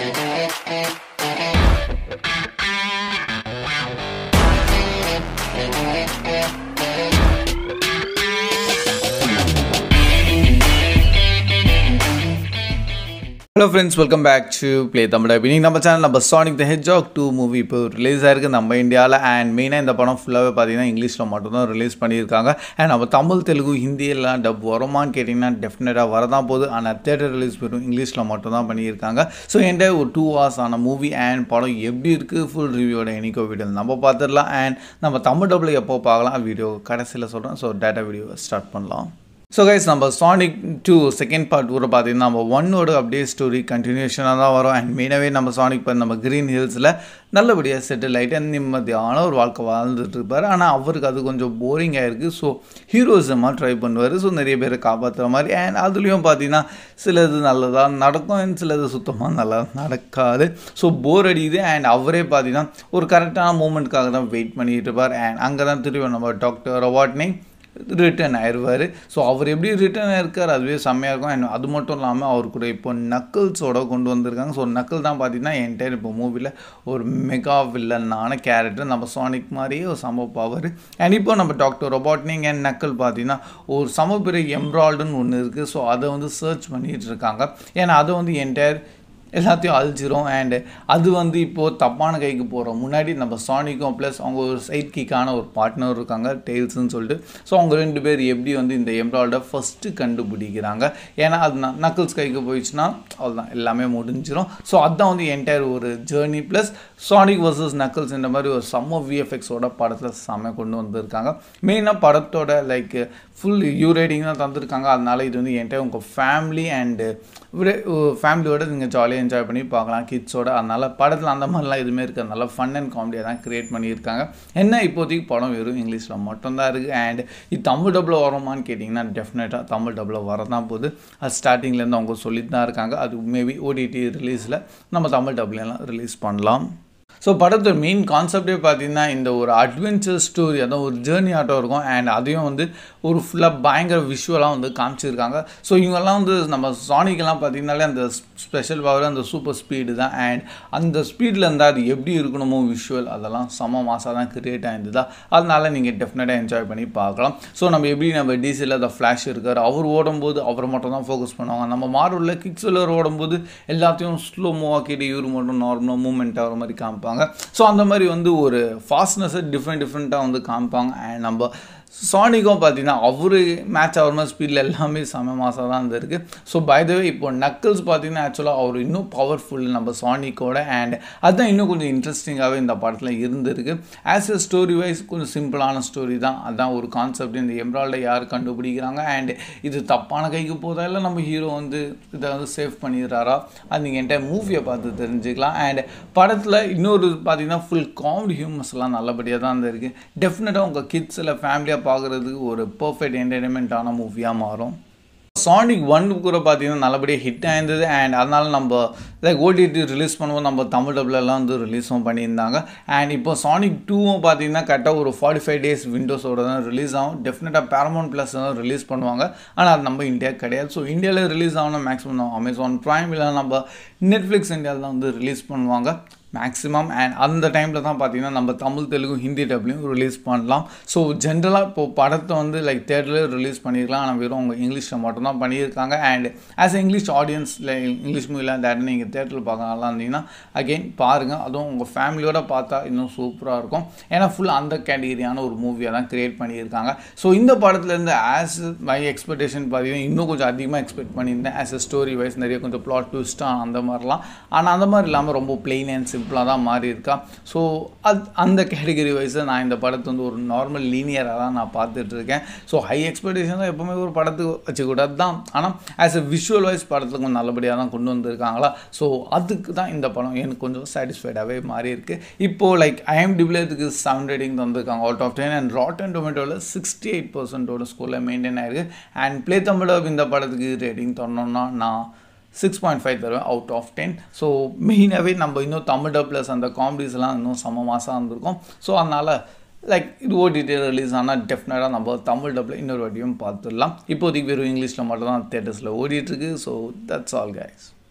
hello friends welcome back to play Tamil இன்னைக்கு நம்ம channel நம்ம Sonic the hedgehog two movie இப்போ ரிலீஸ் ஆயிருக்கு நம்ம இந்தியாவில் அண்ட் மெயினாக இந்த படம் ஃபுல்லாகவே பார்த்தீங்கன்னா இங்கிலீஷில் மட்டும்தான் ரிலீஸ் பண்ணியிருக்காங்க அண்ட் நம்ம தமிழ் தெலுங்கு ஹிந்தி எல்லாம் டப் வருமான்னு கேட்டிங்கன்னா டெஃபினட்டாக வரதான் போகுது ஆனால் தேட்டர் ரிலீஸ் வெறும் இங்கிலீஷில் மட்டும்தான் பண்ணியிருக்காங்க ஸோ என்கிட்ட ஒரு டூ ஹவர்ஸ் ஆன மூவி அண்ட் படம் எப்படி இருக்குது ஃபுல் ரிவ்யூவோட எனிக்கோ வீடியோ நம்ம பார்த்துடலாம் அண்ட் நம்ம தமிழ் டப்பில் எப்போ பார்க்கலாம் வீடியோ கடைசியில் சொல்கிறேன் ஸோ டேட்டா வீடியோ ஸ்டார்ட் பண்ணலாம் ஸோ கைஸ் நம்ம சானிக் டூ செகண்ட் பார்ட் கூட பார்த்தீங்கன்னா நம்ம ஒன்னோட அப்படியே ஸ்டோரி கண்டினியூஷனாக தான் வரும் அண்ட் மெயினாகவே நம்ம சானிக் பார்ட் நம்ம க்ரீன் ஹில்ஸில் நல்லபடியாக செட்டில் ஆகிட்டு நிம்மதியான ஒரு வாழ்க்கை வாழ்ந்துட்டு இருப்பார் ஆனால் அவருக்கு அது கொஞ்சம் போரிங்காக இருக்குது ஸோ ஹீரோஸமாக ட்ரை பண்ணுவார் ஸோ நிறைய பேரை காப்பாற்றுற மாதிரி அண்ட் அதுலேயும் பார்த்தீங்கன்னா சிலது நல்லதாக நடக்கும் அண்ட் சிலது சுத்தமாக நல்லா நடக்காது ஸோ போர் அடிக்குது அண்ட் அவரே பார்த்தீங்கன்னா ஒரு கரெக்டான மூமெண்ட்காக தான் வெயிட் பண்ணிட்டு இருப்பார் அண்ட் அங்கே தான் திரும்பி நம்ம டாக்டர் அவாட்னே ரிட்டர்ன் ஆயிடுவார் ஸோ அவர் எப்படி ரிட்டர்ன் ஆயிருக்கார் அதுவே செம்மையாக இருக்கும் அண்ட் அது மட்டும் இல்லாமல் அவர் கூட இப்போ நக்கிள்ஸோட கொண்டு வந்திருக்காங்க ஸோ நக்கிள் தான் பார்த்தீங்கன்னா என்டையர் இப்போ மூவியில் ஒரு மெகா வில்லனான கேரக்டர் நம்ம சானிக் மாதிரியே ஒரு சம பவர் அண்ட் இப்போ நம்ம டாக்டர் ரொபாட்னிங் அண்ட் நக்கிள் பார்த்தீங்கன்னா ஒரு சம பெரிய எம்ப்ராய்டுன்னு ஒன்று இருக்குது ஸோ அதை வந்து சர்ச் பண்ணிகிட்டு இருக்காங்க ஏன்னா அதை வந்து என்டையர் எல்லாத்தையும் அழிச்சிரும் அண்டு அது வந்து இப்போது தப்பான கைக்கு போகிறோம் முன்னாடி நம்ம சானிக்கும் ப்ளஸ் அவங்க ஒரு சைட் கிக்கான ஒரு பார்ட்னர் இருக்காங்க டெய்ல்ஸ்னு சொல்லிட்டு ஸோ அவங்க ரெண்டு பேர் எப்படி வந்து இந்த எம்ப்ராய்டை ஃபஸ்ட்டு கண்டுபிடிக்கிறாங்க ஏன்னா அது நக்கிள்ஸ் கைக்கு போயிடுச்சுன்னா அவ்வளோதான் எல்லாமே முடிஞ்சிடும் ஸோ அதுதான் வந்து என்டையர் ஒரு journey plus Sonic versus Knuckles இந்த மாதிரி ஒரு சம்ம விஎஃப்எக்ஸோட படத்தில் செம்ம கொண்டு வந்திருக்காங்க மெயினாக படத்தோட லைக் ஃபுல் யூ ரேட்டிங் தான் தந்திருக்காங்க அதனால இது வந்து என்கிட்ட உங்கள் ஃபேமிலி அண்டு ஃபேமிலியோட நீங்கள் ஜாலியாக என்ஜாய் பண்ணி பார்க்கலாம் கிட்ஸோட அதனால் படத்தில் அந்த மாதிரிலாம் எதுவுமே இருக்கிறதுனால ஃபன் அண்ட் காமெடியாக தான் க்ரியேட் பண்ணியிருக்காங்க என்ன இப்போதைக்கு படம் வெறும் இங்கிலீஷில் மட்டும்தான் இருக்குது அண்ட் இது தமிழ் டப்பில் வருமான்னு கேட்டிங்கன்னா டெஃபினட்டாக தமிழ் டப்பில் வரதான் போகுது அது ஸ்டார்டிங்லேருந்து அவங்க சொல்லிட்டு தான் இருக்காங்க அது மேபி ஓடிடி ரிலீஸில் நம்ம தமிழ் டப்லாம் ரிலீஸ் பண்ணலாம் ஸோ படத்தோட மெயின் கான்செப்டே பார்த்தீங்கன்னா இந்த ஒரு அட்வென்ச்சர் ஸ்டோரி அதான் ஒரு ஜேர்னி ஆட்டம் இருக்கும் அண்ட் அதையும் வந்து ஒரு ஃபுல்லாக பயங்கர விஷுவலாக வந்து காமிச்சிருக்காங்க ஸோ இவங்கெல்லாம் வந்து நம்ம சானிக்கெல்லாம் பார்த்தீங்கனாலே அந்த ஸ்பெஷல் பவர் அந்த சூப்பர் ஸ்பீடு தான் அண்ட் அந்த ஸ்பீடில் இருந்தால் அது எப்படி இருக்கணுமோ விஷுவல் அதெல்லாம் செம மாசாக தான் கிரியேட் ஆயிருந்ததா அதனால நீங்கள் டெஃபினட்டாக என்ஜாய் பண்ணி பார்க்கலாம் ஸோ நம்ம எப்படி நம்ம டிசியில் அந்த ஃப்ளாஷ் இருக்கார் அவர் ஓடும்போது அவரை மட்டும் தான் ஃபோக்கஸ் பண்ணுவாங்க நம்ம மார்வலில் கிக்ஸில் ஓடும்போது எல்லாத்தையும் ஸ்லோ மூவ் ஆக்கிட்டு இவர் மட்டும் நார்மலாக மூவ்மெண்ட் ஆகிற மாதிரி காமிப்பாங்க ஸோ அந்த மாதிரி வந்து ஒரு ஃபாஸ்ட்னஸை டிஃப்ரெண்ட் டிஃப்ரெண்ட்டாக வந்து காமிப்பாங்க அண்ட் நம்ம சானிக்கும் பார்த்தீங்கன்னா அவரு மேட்ச் ஆகிற மாதிரி ஸ்பீடில் எல்லாமே செம மாசாக தான் இருந்திருக்கு ஸோ பைதவே இப்போ நக்கிள்ஸ் பார்த்தீங்கன்னா ஆக்சுவலாக அவர் இன்னும் பவர்ஃபுல் நம்ம சானிக்கோட அண்ட் அதுதான் இன்னும் கொஞ்சம் இன்ட்ரெஸ்டிங்காகவே இந்த படத்தில் இருந்திருக்கு ஆஸ் எ ஸ்டோரி வைஸ் கொஞ்சம் சிம்பிளான ஸ்டோரி தான் அதுதான் ஒரு கான்செப்ட் இந்த எம்ப்ராய்டை யார் கண்டுபிடிக்கிறாங்க அண்ட் இது தப்பான கைக்கு போதா இல்லை நம்ம ஹீரோ வந்து இதை வந்து சேவ் பண்ணிடுறாரா அது நீங்கள் என்கிட்ட மூவியை பார்த்து தெரிஞ்சுக்கலாம் அண்ட் படத்தில் இன்னொரு பார்த்தீங்கன்னா ஃபுல் காமெடி ஹியூமர்ஸ்லாம் நல்லபடியாக தான் இருந்திருக்கு டெஃபினட்டாக உங்கள் கிட்ஸ் இல்லை ஃபேமிலியாக பார்க்குறதுக்கு ஒரு பர்ஃபெக்ட் என்டர்டைன்மெண்ட்டான மூவியாக மாறும் சானிக் ஒன் கூட பார்த்தீங்கன்னா நல்லபடியாக ஹிட் ஆயிருந்தது அண்ட் அதனால் நம்ம லைக் ஓடிடி ரிலீஸ் பண்ணுவோம் நம்ம தமிழ் டப்லெலாம் வந்து ரிலீஸும் பண்ணியிருந்தாங்க அண்ட் இப்போ சானிக் டூவும் பார்த்தீங்கன்னா கரெக்டாக ஒரு ஃபார்ட்டி ஃபைவ் டேஸ் விண்டோஸோட தான் ரிலீஸ் ஆகும் டெஃபினட்டாக பேரமௌண்ட் ப்ளஸ் தான் ரிலீஸ் பண்ணுவாங்க ஆனால் அது நம்ம இந்தியா கிடையாது ஸோ இந்தியாவில் ரிலீஸ் ஆகணும் மேக்ஸிமம் அமேசான் ப்ரைம் இல்லை நம்ம நெட்ஃப்ளிக்ஸ் இந்தியாவில் தான் வந்து ரிலீஸ் பண்ணுவாங்க மேக்ஸிமம் அண்ட் அந்த டைமில் தான் பார்த்தீங்கன்னா நம்ம தமிழ் தெலுங்கு ஹிந்தி டப்லையும் ரிலீஸ் பண்ணலாம் ஸோ ஜென்ரலாக இப்போது படத்தை வந்து லைக் தேட்டரில் ரிலீஸ் பண்ணியிருக்கலாம் ஆனால் வெறும் அவங்க இங்கிலீஷில் மட்டும்தான் பண்ணியிருக்காங்க அண்ட் ஆஸ் இங்கிலீஷ் ஆடியன்ஸ் இல்லை இங்கிலீஷ் மூவியில் தேட்டர் நீங்கள் தேட்டரில் பார்க்க நல்லா இருந்தீங்கன்னா அகெயின் பாருங்கள் அதுவும் உங்கள் ஃபேமிலியோட பார்த்தா இன்னும் சூப்பராக இருக்கும் ஏன்னா ஃபுல் அந்த கேட்டகிரியான ஒரு மூவியாக தான் க்ரியேட் பண்ணியிருக்காங்க ஸோ இந்த படத்துலேருந்து ஆஸ் மை எக்ஸ்பெக்டேஷன் பார்த்தீங்கன்னா இன்னும் கொஞ்சம் அதிகமாக எக்ஸ்பெக்ட் பண்ணியிருந்தேன் ஆஸ் எ ஸ்டோரி வைஸ் நிறைய கொஞ்சம் ப்ளாட் ட்விஸ்ட்டாக அந்த மாதிரிலாம் ஆனால் அந்த மாதிரி இல்லாமல் ரொம்ப பிளெயின் அண்ட் சிம்பிளாக தான் மாறி இருக்கா ஸோ அது அந்த கேட்டகரி வைஸை நான் இந்த படத்தை வந்து ஒரு நார்மல் லீனியராக தான் நான் பார்த்துட்டு இருக்கேன் ஸோ ஹை எக்ஸ்பெக்டேஷன் தான் எப்போவுமே ஒரு படத்துக்கு வச்சுக்கூடாது தான் ஆனால் ஆஸ் எ விஷுவல் வைஸ் படத்தில் கொஞ்சம் நல்லபடியாக தான் கொண்டு வந்திருக்காங்களா ஸோ அதுக்கு தான் இந்த படம் எனக்கு கொஞ்சம் சாட்டிஸ்ஃபைடாகவே மாறி இருக்கு இப்போது லைக் ஐஎம்டிபியில் இதுக்கு செவன் ரேட்டிங் தந்திருக்காங்க out of ten and rotten and டொமேட்டோவில் சிக்ஸ்டி எயிட் பர்சன்டோட ஸ்கூலில் மெயின்டைன் ஆயிருக்கு அண்ட் ப்ளே தமிழ் இந்த படத்துக்கு ரேட்டிங் தரணும்னா நான் சிக்ஸ் பாயிண்ட் ஃபைவ் தருவேன் அவுட் ஆஃப் டென் ஸோ மெயினாகவே நம்ம இன்னும் தமிழ் ப்ளஸ் அந்த காமெடிஸ்லாம் இன்னும் செம மாதம் இருந்திருக்கும் ஸோ அதனால் லைக் இது ஓடிடி ரிலீஸ் ஆனால் டெஃபினட்டாக நம்ம தமிழ் டப்பில் இன்னொரு வாட்டியும் பார்த்துடலாம் இப்போதைக்கு வெறும் இங்கிலீஷில் மட்டும் தான் தேட்டர்ஸில் ஓடிட்டுருக்கு ஸோ தட்ஸ் ஆல் கைஸ்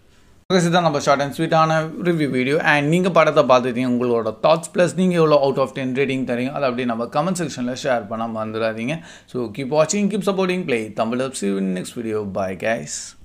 இதுதான் நம்ம ஷார்ட் அண்ட் ஸ்வீட்டான ரிவ்யூ வீடியோ அண்ட் நீங்கள் படத்தை பார்த்துட்டீங்க உங்களோட தாட்ஸ் ப்ளஸ் நீங்கள் எவ்வளோ அவுட் ஆஃப் டென் ரேட்டிங் தரீங்க அதை அப்படியே நம்ம கமெண்ட் செக்ஷனில் ஷேர் பண்ணாமல் வந்துடாதீங்க ஸோ கீப் வாட்சிங் keep supporting play Tamil next video bye guys